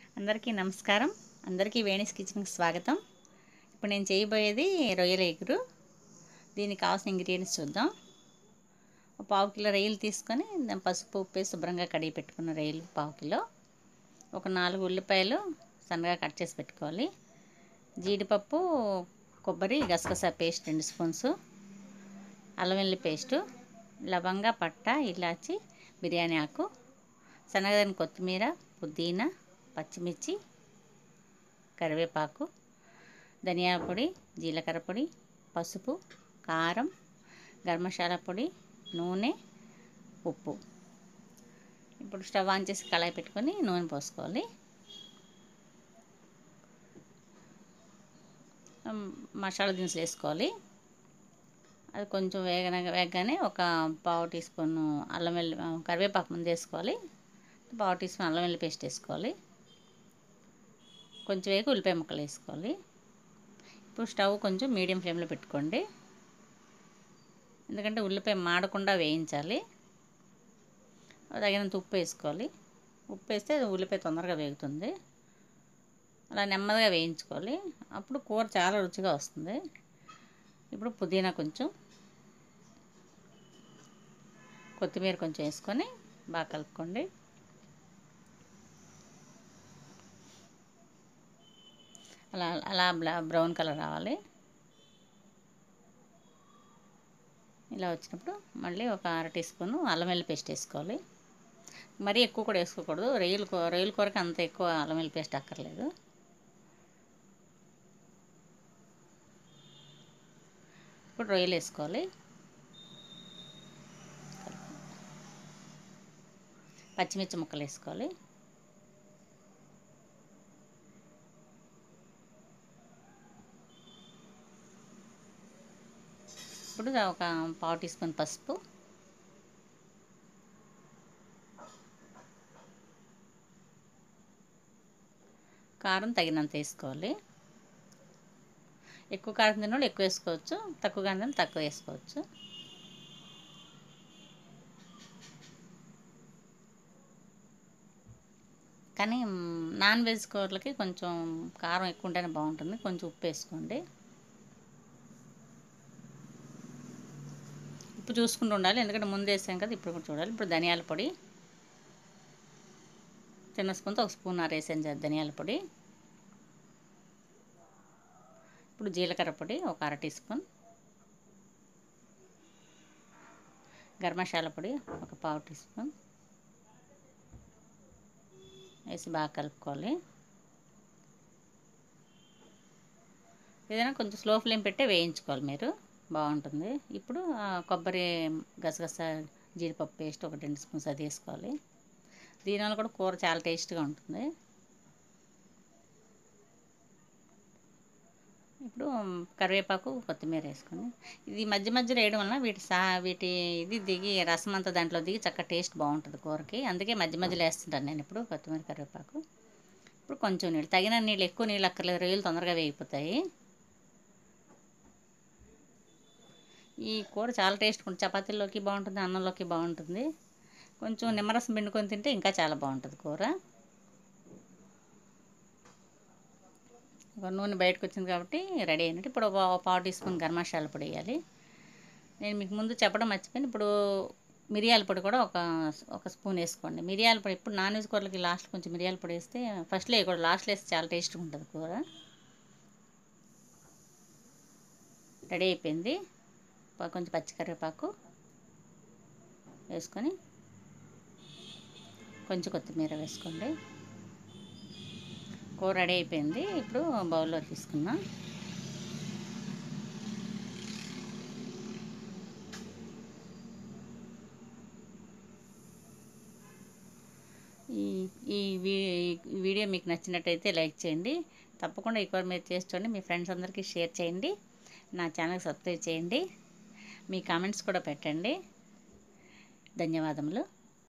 అందరికీ నమస్కారం అందరికీ వేణిస్ కిచెన్కి స్వాగతం ఇప్పుడు నేను చేయబోయేది రొయ్యల ఎగురు దీనికి కావాల్సిన ఇంగ్రీడియంట్స్ చూద్దాం ఒక పావు కిలో రొయ్యలు తీసుకొని దాని పసుపు ఉప్పు వేసి శుభ్రంగా కడిగి పెట్టుకున్న రొయ్యలు పావు కిలో ఒక నాలుగు ఉల్లిపాయలు సన్నగా కట్ చేసి పెట్టుకోవాలి జీడిపప్పు కొబ్బరి గసగసా పేస్ట్ రెండు స్పూన్స్ అల్లం వెల్లుల్లి పేస్టు లవంగ పట్ట ఇలాచి బిర్యానీ ఆకు సన్నగదని కొత్తిమీర పుదీనా పచ్చిమిర్చి కరివేపాకు ధనియాల పొడి జీలకర్ర పొడి పసుపు కారం గరం మసాలా పొడి నూనె ఉప్పు ఇప్పుడు స్టవ్ ఆన్ చేసి కళాయి పెట్టుకొని నూనె పోసుకోవాలి మసాలా దినుసులు వేసుకోవాలి అది కొంచెం వేగన వేగగానే ఒక పావు టీ స్పూన్ అల్లం వెల్లి కరివేపాకు ముందు వేసుకోవాలి పావు టీ స్పూన్ అల్లం వెల్లి పేస్ట్ వేసుకోవాలి కొంచెం వేగి ఉల్లిపాయ ముక్కలు వేసుకోవాలి ఇప్పుడు స్టవ్ కొంచెం మీడియం ఫ్లేమ్లో పెట్టుకోండి ఎందుకంటే ఉల్లిపాయ మాడకుండా వేయించాలి తగినంత ఉప్పు వేసుకోవాలి ఉప్పు వేస్తే ఉల్లిపాయ తొందరగా వేగుతుంది అలా నెమ్మదిగా వేయించుకోవాలి అప్పుడు కూర చాలా రుచిగా వస్తుంది ఇప్పుడు పుదీనా కొంచెం కొత్తిమీర కొంచెం వేసుకొని బాగా కలుపుకోండి అలా అలా బ్రౌన్ కలర్ రావాలి ఇలా వచ్చినప్పుడు మళ్ళీ ఒక అర టీ స్పూన్ అల్లం వెల్లి పేస్ట్ వేసుకోవాలి మరీ ఎక్కువ కూడా వేసుకోకూడదు రొయ్యలు రొయ్యల కూరకి అంత ఎక్కువ అల్లం వెల్లి పేస్ట్ అక్కర్లేదు ఇప్పుడు రొయ్యలు వేసుకోవాలి పచ్చిమిర్చి ముక్కలు వేసుకోవాలి ఇప్పుడు ఒక పావు టీ స్పూన్ పసుపు కారం తగినంత వేసుకోవాలి ఎక్కువ కారం తిన్న ఎక్కువ వేసుకోవచ్చు తక్కువ కారం తిన్న తక్కువ వేసుకోవచ్చు కానీ నాన్ వెజ్ కూరలకి కొంచెం కారం ఎక్కువ ఉంటేనే బాగుంటుంది కొంచెం ఉప్పు వేసుకోండి ఉప్పు చూసుకుంటూ ఉండాలి ఎందుకంటే ముందు వేసాం కదా ఇప్పుడు కూడా చూడాలి ఇప్పుడు ధనియాల పొడి చిన్న స్పూన్తో ఒక స్పూన్ ఆరు వేసాను ధనియాల పొడి ఇప్పుడు జీలకర్ర పొడి ఒక అర టీ స్పూన్ గరం మసాలా పొడి ఒక పావు టీ స్పూన్ వేసి బాగా కలుపుకోవాలి ఏదైనా కొంచెం స్లో ఫ్లేమ్ పెట్టే వేయించుకోవాలి మీరు బాగుంటుంది ఇప్పుడు కొబ్బరి గసగస జీడిపప్పు పేస్ట్ ఒక రెండు స్పూన్స్ అది వేసుకోవాలి దీనివల్ల కూడా కూర చాలా టేస్ట్గా ఉంటుంది ఇప్పుడు కరివేపాకు కొత్తిమీర వేసుకొని ఇది మధ్య మధ్యలో వేయడం వలన వీటి సా వీటి ఇది దిగి రసం అంతా దాంట్లో దిగి చక్కగా టేస్ట్ బాగుంటుంది కూరకి అందుకే మధ్య మధ్యలో వేస్తుంటాను నేను ఇప్పుడు కొత్తిమీర కరివేపాకు ఇప్పుడు కొంచెం నీళ్ళు తగిన నీళ్ళు ఎక్కువ నీళ్ళు అక్కర్లేదు రొయ్యలు తొందరగా వేగిపోతాయి ఈ కూర చాలా టేస్ట్ ఉంటుంది చపాతీల్లోకి బాగుంటుంది అన్నంలోకి బాగుంటుంది కొంచెం నిమ్మరసం పిండుకొని తింటే ఇంకా చాలా బాగుంటుంది కూర నూనె బయటకు వచ్చింది కాబట్టి రెడీ అయినట్టు ఇప్పుడు ఒక పావు టీ స్పూన్ గరం మసాలా పొడి వేయాలి నేను మీకు ముందు చెప్పడం మర్చిపోయాను ఇప్పుడు మిరియాల పొడి కూడా ఒక ఒక స్పూన్ వేసుకోండి మిరియాల పొడి ఇప్పుడు నాన్ వెజ్ కూరలకి లాస్ట్ కొంచెం మిరియాల పొడి వేస్తే ఫస్ట్లో వేయకూడదు లాస్ట్లో వేస్తే చాలా టేస్ట్గా ఉంటుంది కూర రెడీ అయిపోయింది కొంచెం పచ్చికరివేపాకు వేసుకొని కొంచెం కొత్తిమీర వేసుకోండి కూర రెడీ అయిపోయింది ఇప్పుడు బౌల్లో తీసుకుందాం ఈ ఈ వీడియో మీకు నచ్చినట్టయితే లైక్ చేయండి తప్పకుండా ఈ కూర మీరు చేసుకోండి మీ ఫ్రెండ్స్ అందరికీ షేర్ చేయండి నా ఛానల్ సబ్స్క్రైబ్ చేయండి మీ కామెంట్స్ కూడా పెట్టండి ధన్యవాదములు